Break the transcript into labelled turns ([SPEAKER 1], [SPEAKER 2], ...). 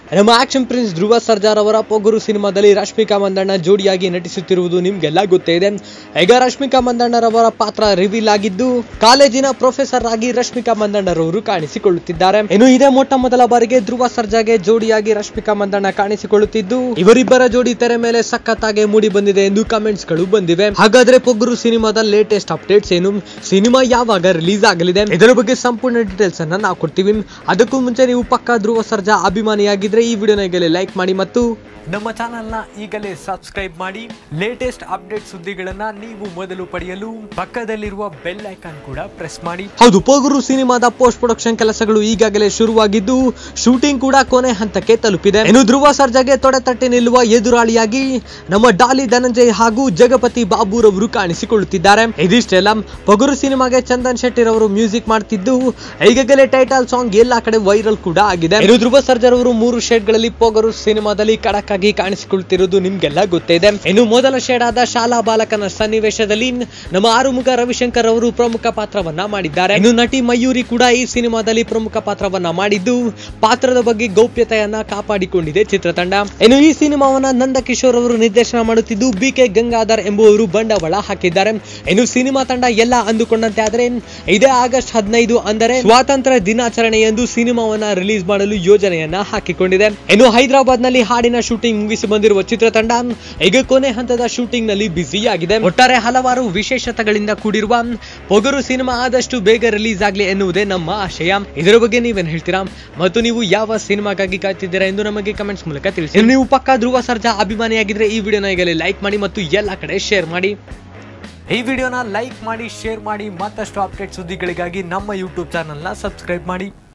[SPEAKER 1] ನಮ್ಮ action prince ಧ್ರುವ ಸರ್ಜಾರ್ ಅವರ ಪೊಗರು ಸಿನಿಮಾದಲ್ಲಿ ರಶ್ಮಿಕಾ ಮಂದಣ್ಣ ಜೋಡಿಯಾಗಿ ನಟಿಸುತ್ತಿರುವುದು ನಿಮ್ಗೆಲ್ಲ ಗೊತ್ತೇ ಇದೆ ಈಗ ರಶ್ಮಿಕಾ ಮಂದಣ್ಣರವರ ಪಾತ್ರ ರಿವೀಲ್ ಆಗಿದ್ದು ಕಾಲೇಜಿನ ಪ್ರೊಫೆಸರ್ ಆಗಿ ರಶ್ಮಿಕಾ ಮಂದಣ್ಣರವರು ಕಾಣಿಸಿಕೊಳ್ಳುತ್ತಿದ್ದಾರೆ ಇನ್ನು ಇದೇ ಮೊಟ್ಟ ಮೊದಲ ಬಾರಿಗೆ ಧ್ರುವ ಸರ್ಜಾಗೆ ಜೋಡಿಯಾಗಿ ರಶ್ಮಿಕಾ ಮಂದಣ್ಣ ಕಾಣಿಸಿಕೊಳ್ಳುತ್ತಿದ್ದು ಇವರಿಬ್ಬರ ಜೋಡಿ ತೆರೆ ಮೇಲೆ ಸಖತ್ತಾಗಿ ಮೂಡಿ ಬಂದಿದೆ ಎಂದು ಕಮೆಂಟ್ಸ್ ಗಳು ಬಂದಿವೆ ಹಾಗಾದ್ರೆ ಪೊಗರು ಸಿನಿಮಾದ ಲೇಟೆಸ್ಟ್ ಅಪ್ಡೇಟ್ಸ್ ಏನು ಸಿನಿಮಾ ಯಾವಾಗ ರಿಲೀಸ್ ಆಗಲಿದೆ ಇದರ ಬಗ್ಗೆ ಸಂಪೂರ್ಣ ಡೀಟೇಲ್ಸ್ ಅನ್ನ ನಾವು ಕೊಡ್ತೀವಿ ಅದಕ್ಕೂ ಮುಂಚೆ ನೀವು ಪಕ್ಕಾ ಧ್ರುವ ಸರ್ಜಾ ಅಭಿಮಾನಿಯಾಗಿದ್ರೆ ಈ ವಿಡಿಯೋನ ಈಗಲೇ ಲೈಕ್ ಮಾಡಿ ಮತ್ತು ನಮ್ಮ ಚಾನೆಲ್ನ ಈಗಲೇ ಸಬ್ಸ್ಕ್ರೈಬ್ ಮಾಡಿ ಲೇಟೆಸ್ಟ್ ಅಪ್ಡೇಟ್ ಸುದ್ದಿಗಳನ್ನ ನೀವು ಮೊದಲು ಪಡೆಯಲು ಪಕ್ಕದಲ್ಲಿರುವ ಬೆಲ್ ಐಕಾನ್ ಕೂಡ ಪ್ರೆಸ್ ಮಾಡಿ ಹೌದು ಪೋಗರು ಸಿನಿಮಾದ ಪೋಸ್ಟ್ ಪ್ರೊಡಕ್ಷನ್ ಕೆಲಸಗಳು ಈಗಾಗಲೇ ಶುರುವಾಗಿದ್ದು ಶೂಟಿಂಗ್ ಕೂಡ ಕೊನೆ ಹಂತಕ್ಕೆ ತಲುಪಿದೆ ಇನ್ನು ಧ್ರುವ ಸರ್ಜಾಗೆ ತೊಡೆ ತಟ್ಟಿ ನಿಲ್ಲುವ ಎದುರಾಳಿಯಾಗಿ ನಮ್ಮ ಡಾಲಿ ಧನಂಜಯ್ ಹಾಗೂ ಜಗಪತಿ ಬಾಬುರವರು ಕಾಣಿಸಿಕೊಳ್ಳುತ್ತಿದ್ದಾರೆ ಇದಿಷ್ಟೆಲ್ಲ ಪೊಗರು ಸಿನಿಮಾಗೆ ಚಂದನ್ ಶೆಟ್ಟಿರವರು ಮ್ಯೂಸಿಕ್ ಮಾಡ್ತಿದ್ದು ಈಗಾಗಲೇ ಟೈಟಲ್ ಸಾಂಗ್ ಎಲ್ಲಾ ಕಡೆ ವೈರಲ್ ಕೂಡ ಆಗಿದೆ ಇನ್ನು ಧ್ರುವ ಸರ್ಜರ್ ಅವರು ಮೂರು ಶೇಡ್ ಗಳಲ್ಲಿ ಪೊಗರು ಸಿನಿಮಾದಲ್ಲಿ ಖಡಕ್ ಆಗಿ ಕಾಣಿಸಿಕೊಳ್ತಿರೋದು ನಿಮ್ಗೆಲ್ಲ ಗೊತ್ತೇ ಇದೆ ಇನ್ನು ಮೊದಲ ಶೇಡ್ ಆದ ಶಾಲಾ ಬಾಲಕನ ಸನ್ನಿವೇಶದಲ್ಲಿ ನಮ್ಮ ಆರುಮುಖ ರವಿಶಂಕರ್ ಅವರು ಪ್ರಮುಖ ಪಾತ್ರವನ್ನ ಮಾಡಿದ್ದಾರೆ ಇನ್ನು ನಟಿ ಮಯೂರಿ ಕೂಡ ಈ ಸಿನಿಮಾದಲ್ಲಿ ಪ್ರಮುಖ ಪಾತ್ರವನ್ನ ಮಾಡಿದ್ದು ಪಾತ್ರದ ಬಗ್ಗೆ ಗೌಪ್ಯತೆಯನ್ನ ಕಾಪಾಡಿಕೊಂಡಿದೆ ಚಿತ್ರತಂಡ ಇನ್ನು ಈ ಸಿನಿಮಾವನ್ನ ನಂದಕಿಶೋರ್ ಅವರು ನಿರ್ದೇಶನ ಮಾಡುತ್ತಿದ್ದು ಬಿ ಕೆ ಗಂಗಾಧರ್ ಎಂಬುವರು ಬಂಡವಾಳ ಹಾಕಿದ್ದಾರೆ ಇನ್ನು ಸಿನಿಮಾ ತಂಡ ಎಲ್ಲ ಅಂದುಕೊಂಡಂತೆ ಆದರೆ ಇದೇ ಆಗಸ್ಟ್ ಹದಿನೈದು ಅಂದರೆ ಸ್ವಾತಂತ್ರ್ಯ ದಿನಾಚರಣೆಯಂದು ಸಿನಿಮಾವನ್ನ ರಿಲೀಸ್ ಮಾಡಲು ಯೋಜನೆಯನ್ನ ಹಾಕಿಕೊಂಡಿದೆ ಇನ್ನು ಹೈದರಾಬಾದ್ ನಲ್ಲಿ ಹಾಡಿನ ಶೂಟಿಂಗ್ ಮುಗಿಸಿ ಬಂದಿರುವ ಚಿತ್ರತಂಡ ಈಗ ಕೊನೆ ಹಂತದ ಶೂಟಿಂಗ್ ನಲ್ಲಿ ಬ್ಯುಸಿ ಆಗಿದೆ ಒಟ್ಟಾರೆ ಹಲವಾರು ವಿಶೇಷತೆಗಳಿಂದ ಕೂಡಿರುವ ಪೊಗರು ಸಿನಿಮಾ ಆದಷ್ಟು ಬೇಗ ರಿಲೀಸ್ ಆಗ್ಲಿ ಎನ್ನುವುದೇ ನಮ್ಮ ಆಶಯ ಇದರ ಬಗ್ಗೆ ನೀವೇನ್ ಹೇಳ್ತೀರಾ ಮತ್ತು ನೀವು ಯಾವ ಸಿನಿಮಾಗಾಗಿ ಕಾಯ್ತಿದ್ದೀರಾ ಎಂದು ನಮಗೆ ಕಮೆಂಟ್ಸ್ ಮೂಲಕ ತಿಳಿಸಿ ಇನ್ನು ನೀವು ಪಕ್ಕಾ ಧ್ರುವ ಸರ್ಜಾ ಅಭಿಮಾನಿಯಾಗಿದ್ರೆ ಈ ವಿಡಿಯೋನ ಈಗಲೇ ಲೈಕ್ ಮಾಡಿ ಮತ್ತು ಎಲ್ಲ ಕಡೆ ಶೇರ್ ಮಾಡಿ ಈ ವಿಡಿಯೋನ ಲೈಕ್ ಮಾಡಿ ಶೇರ್ ಮಾಡಿ ಮತ್ತಷ್ಟು ಅಪ್ಡೇಟ್ ಸುದ್ದಿಗಳಿಗಾಗಿ ನಮ್ಮ ಯೂಟ್ಯೂಬ್ ಚಾನಲ್ನ ಸಬ್ಸ್ಕ್ರೈಬ್ ಮಾಡಿ